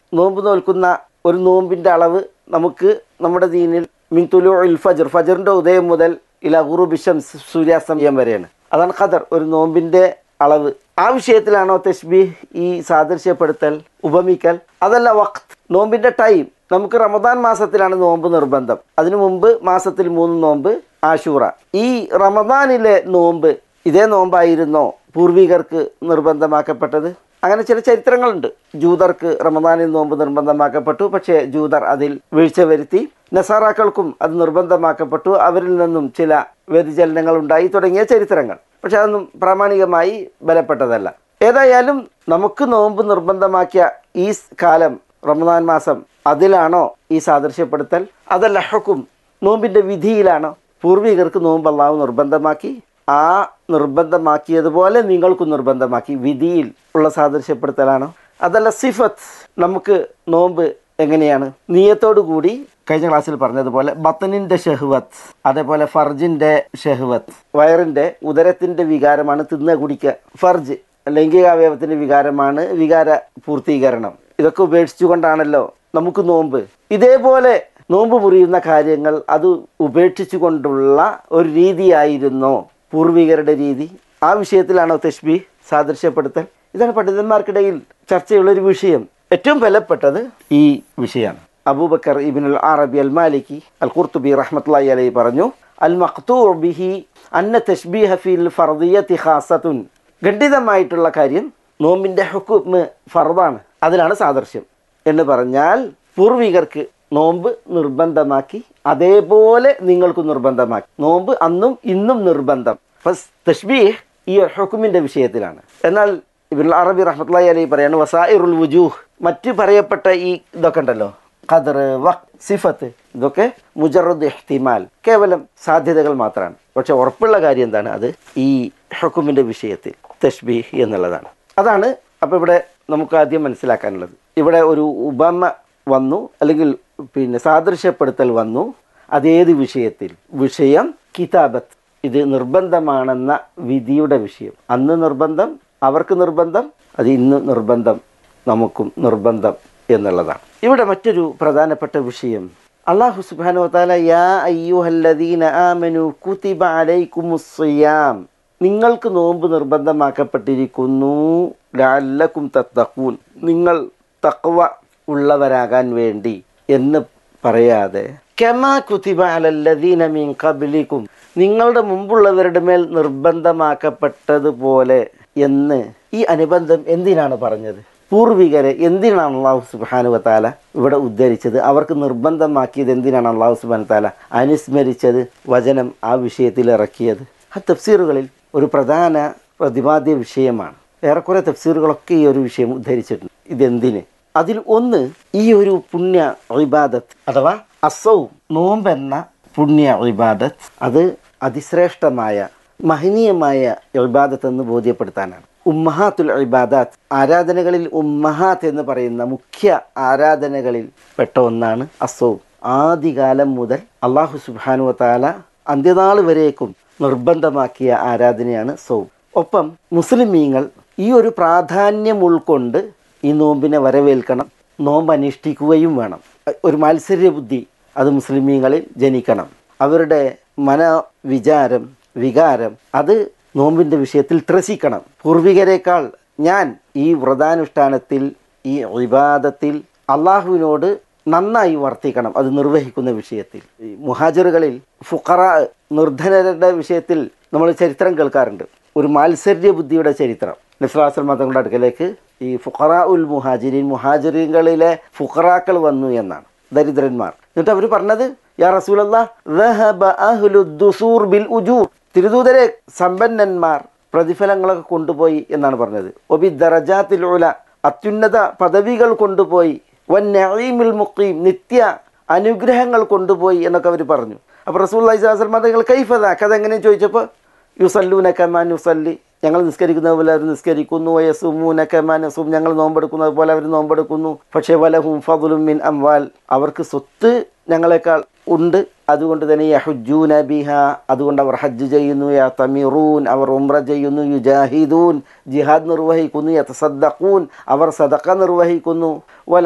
നോമ്പ് നോൽക്കുന്ന ഒരു നോമ്പിൻ്റെ അളവ് നമുക്ക് നമ്മുടെ ദീനിൽ മിൻ തുലു ഉൽ ഫജർ ഫജറിൻ്റെ ഉദയം മുതൽ ഇല ഗുറുബിഷം സൂര്യാസ്തമയം വരെയാണ് അതാണ് ഖദർ ഒരു നോമ്പിൻ്റെ അളവ് ആ വിഷയത്തിലാണോ തസ്ബീഹ് ഈ സാദൃശ്യപ്പെടുത്തൽ ഉപമിക്കൽ അതല്ല വഖ്ത് നോമ്പിൻ്റെ ടൈം നമുക്ക് റമദാൻ മാസത്തിലാണ് നോമ്പ് നിർബന്ധം അതിനു മുമ്പ് മാസത്തിൽ മൂന്ന് നോമ്പ് ആശൂറ ഈ റമദാനിലെ നോമ്പ് ഇതേ നോമ്പായിരുന്നോ പൂർവികർക്ക് നിർബന്ധമാക്കപ്പെട്ടത് അങ്ങനെ ചില ചരിത്രങ്ങളുണ്ട് ജൂതർക്ക് റമദാനിൽ നോമ്പ് നിർബന്ധമാക്കപ്പെട്ടു പക്ഷേ ജൂതർ അതിൽ വീഴ്ച വരുത്തി നസാറാക്കൾക്കും അത് നിർബന്ധമാക്കപ്പെട്ടു അവരിൽ നിന്നും ചില വ്യതിചലനങ്ങൾ ഉണ്ടായി തുടങ്ങിയ ചരിത്രങ്ങൾ പക്ഷെ അതൊന്നും പ്രാമാണികമായി ബലപ്പെട്ടതല്ല ഏതായാലും നമുക്ക് നോമ്പ് നിർബന്ധമാക്കിയ ഈ സ് കാലം റമദാൻ മാസം അതിലാണോ ഈ സാദൃശ്യപ്പെടുത്തൽ അതല്ല ഹുക്കും നോമ്പിൻ്റെ വിധിയിലാണോ പൂർവികർക്ക് നോമ്പ് അള്ളാഹു നിർബന്ധമാക്കി ആ നിർബന്ധമാക്കിയതുപോലെ നിങ്ങൾക്കും നിർബന്ധമാക്കി വിധിയിൽ ഉള്ള സാദൃശ്യപ്പെടുത്തലാണോ അതല്ല സിഫത്ത് നമുക്ക് നോമ്പ് എങ്ങനെയാണ് നീയത്തോടു കൂടി കഴിഞ്ഞ ക്ലാസ്സിൽ പറഞ്ഞതുപോലെ ബത്തനിൻ്റെ ഷെഹ്വത്ത് അതേപോലെ ഫർജിൻ്റെ ഷെഹ്വത്ത് വയറിൻ്റെ ഉദരത്തിൻ്റെ വികാരമാണ് തിന്ന കുടിക്കുക ഫർജ് ലൈംഗികാവയവത്തിൻ്റെ വികാരമാണ് വികാര പൂർത്തീകരണം ഇതൊക്കെ ഉപേക്ഷിച്ചുകൊണ്ടാണല്ലോ നമുക്ക് നോമ്പ് ഇതേപോലെ നോമ്പ് മുറിയുന്ന കാര്യങ്ങൾ അത് ഉപേക്ഷിച്ചുകൊണ്ടുള്ള ഒരു രീതിയായിരുന്നോ പൂർവികരുടെ രീതി ആ വിഷയത്തിലാണോ തഷ്ബി സാദൃശ്യപ്പെടുത്തൽ ഇതാണ് പണ്ഡിതന്മാർക്കിടയിൽ ചർച്ചയുള്ളൊരു വിഷയം ഏറ്റവും ബലപ്പെട്ടത് ഈ വിഷയമാണ് അബൂബക്കർ ഇബിനുൽ അറബി അൽ മാലിക്കി അൽ ഖുർത്തുബി റഹ്മത്തുള്ളി അലൈഹി പറഞ്ഞു അൽ മഖ്തൂ ബിഹി അന്ന തഷ്ബീഹ ഫിൽ ഫർദിയത്തി ഖാസത്തുൻ ഖണ്ഡിതമായിട്ടുള്ള കാര്യം നോമ്പിൻ്റെ ഹുക്കുമ് ഫർദാണ് അതിലാണ് സാദൃശ്യം എന്ന് പറഞ്ഞാൽ പൂർവികർക്ക് നോമ്പ് നിർബന്ധമാക്കി അതേപോലെ നിങ്ങൾക്ക് നിർബന്ധമാക്കി നോമ്പ് അന്നും ഇന്നും നിർബന്ധം ഫസ് തഷ്ബീഹ് ഈ ഹുക്കുമിൻ്റെ വിഷയത്തിലാണ് എന്നാൽ ഇബിൻ അറബി റഹ്മത്തുള്ളി അലൈഹി പറയാണ് വസായിറുൽ വുജൂഹ് മറ്റ് പറയപ്പെട്ട ഈ ഇതൊക്കെ ഉണ്ടല്ലോ ഖദർ വഖ് സിഫത്ത് ഇതൊക്കെ മുജറുദ് ഇഹ്തിമാൽ കേവലം സാധ്യതകൾ മാത്രമാണ് പക്ഷെ ഉറപ്പുള്ള കാര്യം എന്താണ് അത് ഈ ഹുക്കുമിൻ്റെ വിഷയത്തിൽ തഷ്ബീഹ് എന്നുള്ളതാണ് അതാണ് അപ്പോൾ ഇവിടെ നമുക്ക് ആദ്യം മനസ്സിലാക്കാനുള്ളത് ഇവിടെ ഒരു ഉപമ വന്നു അല്ലെങ്കിൽ പിന്നെ സാദൃശ്യപ്പെടുത്തൽ വന്നു അതേത് വിഷയത്തിൽ വിഷയം കിതാബത്ത് ഇത് നിർബന്ധമാണെന്ന വിധിയുടെ വിഷയം അന്ന് നിർബന്ധം അവർക്ക് നിർബന്ധം അത് ഇന്ന് നിർബന്ധം നമുക്കും നിർബന്ധം എന്നുള്ളതാണ് ഇവിടെ മറ്റൊരു പ്രധാനപ്പെട്ട വിഷയം അള്ളാഹു സുബാനു താല യാ അയ്യുഹല്ലദീന ആമനു കുതിബ അലൈക്കുമുസ്യാം നിങ്ങൾക്ക് നോമ്പ് നിർബന്ധമാക്കപ്പെട്ടിരിക്കുന്നു ലാലക്കും തത്തക്കൂൻ നിങ്ങൾ തക്വ ഉള്ളവരാകാൻ വേണ്ടി എന്ന് പറയാതെ കെമാ കുതിബ അലല്ലദീന മീൻ കബിലിക്കും നിങ്ങളുടെ മുമ്പുള്ളവരുടെ മേൽ നിർബന്ധമാക്കപ്പെട്ടതുപോലെ എന്ന് ഈ അനുബന്ധം എന്തിനാണ് പറഞ്ഞത് പൂർവികരെ എന്തിനാണ് അള്ളാഹു സുബാനു താല ഇവിടെ ഉദ്ധരിച്ചത് അവർക്ക് നിർബന്ധമാക്കിയത് എന്തിനാണ് അള്ളാഹു സുബാൻ താല അനുസ്മരിച്ചത് വചനം ആ വിഷയത്തിൽ ഇറക്കിയത് ആ തഫ്സീറുകളിൽ ഒരു പ്രധാന പ്രതിപാദ്യ വിഷയമാണ് ഏറെക്കുറെ തഫ്സീറുകളൊക്കെ ഈ ഒരു വിഷയം ഉദ്ധരിച്ചിട്ടുണ്ട് ഇതെന്തിന് അതിൽ ഒന്ന് ഈ ഒരു പുണ്യ ഇബാദത്ത് അഥവാ അസൗ നോമ്പെന്ന പുണ്യ ഇബാദത്ത് അത് അതിശ്രേഷ്ഠമായ മഹനീയമായ ഇബാദത്ത് എന്ന് ബോധ്യപ്പെടുത്താനാണ് ഉമ്മഹാത്തുൽ ഇബാദാത്ത് ആരാധനകളിൽ ഉമ്മഹാത്ത് എന്ന് പറയുന്ന മുഖ്യ ആരാധനകളിൽ പെട്ട ഒന്നാണ് അസൗ ആദികാലം മുതൽ അള്ളാഹു സുബാനു താല അന്ത്യനാൾ വരേക്കും നിർബന്ധമാക്കിയ ആരാധനയാണ് സൗ ഒപ്പം മുസ്ലിമീങ്ങൾ ഈ ഒരു പ്രാധാന്യം ഉൾക്കൊണ്ട് ഈ നോമ്പിനെ വരവേൽക്കണം നോമ്പ് അനുഷ്ഠിക്കുകയും വേണം ഒരു മാത്സര്യ ബുദ്ധി അത് മുസ്ലിമീങ്ങളിൽ ജനിക്കണം അവരുടെ മനവിചാരം വികാരം അത് നോമ്പിൻ്റെ വിഷയത്തിൽ ത്രസിക്കണം പൂർവികരെക്കാൾ ഞാൻ ഈ വ്രതാനുഷ്ഠാനത്തിൽ ഈ വിവാദത്തിൽ അള്ളാഹുവിനോട് നന്നായി വർത്തിക്കണം അത് നിർവഹിക്കുന്ന വിഷയത്തിൽ ഈ മുഹാജിറുകളിൽ ഫുഖറ നിർധനരുടെ വിഷയത്തിൽ നമ്മൾ ചരിത്രം കേൾക്കാറുണ്ട് ഒരു മാത്സര്യ ബുദ്ധിയുടെ ചരിത്രം നിസ്ലാസൽ മതങ്ങളുടെ അടുക്കലേക്ക് ഈ ഫുഖറ ഉൽ മുഹാജിരീൻ മുഹാജിറുകളിലെ ഫുഖറാക്കൾ വന്നു എന്നാണ് ദരിദ്രന്മാർ എന്നിട്ട് അവർ പറഞ്ഞത് യാ റസൂലല്ലാ ബിൽ ഉജൂർ തിരുദൂതരെ സമ്പന്നന്മാർ പ്രതിഫലങ്ങളൊക്കെ കൊണ്ടുപോയി എന്നാണ് പറഞ്ഞത് ഒബി ദറജാത്തിൽ ഉല അത്യുന്നത പദവികൾ കൊണ്ടുപോയി വൻ നഈമുൽ മുഖീം നിത്യ അനുഗ്രഹങ്ങൾ കൊണ്ടുപോയി എന്നൊക്കെ അവർ പറഞ്ഞു അപ്പോൾ റസൂൽ അലൈഹി മതങ്ങൾ കൈഫത കഥ എങ്ങനെ ചോദിച്ചപ്പോൾ യുസല്ലൂന കമാൻ യുസല്ലി ഞങ്ങൾ നിസ്കരിക്കുന്നത് പോലെ അവർ നിസ്കരിക്കുന്നു വയസുമൂന കമാൻ യസും ഞങ്ങൾ നോമ്പെടുക്കുന്നത് പോലെ അവർ നോമ്പെടുക്കുന്നു പക്ഷേ വലഹും ഫതുലും മിൻ അംവാൽ അവർക്ക് സ്വത്ത് ഞങ്ങളെക്കാൾ ഉണ്ട് അതുകൊണ്ട് തന്നെ യഹുജൂന ബിഹ അതുകൊണ്ട് അവർ ഹജ്ജ് ചെയ്യുന്നു യാ തമിറൂൻ അവർ ഉംറ ചെയ്യുന്നു യുജാഹിദൂൻ ജിഹാദ് നിർവഹിക്കുന്നു യതസദ്ദഖൂൻ അവർ സദഖ നിർവഹിക്കുന്നു വല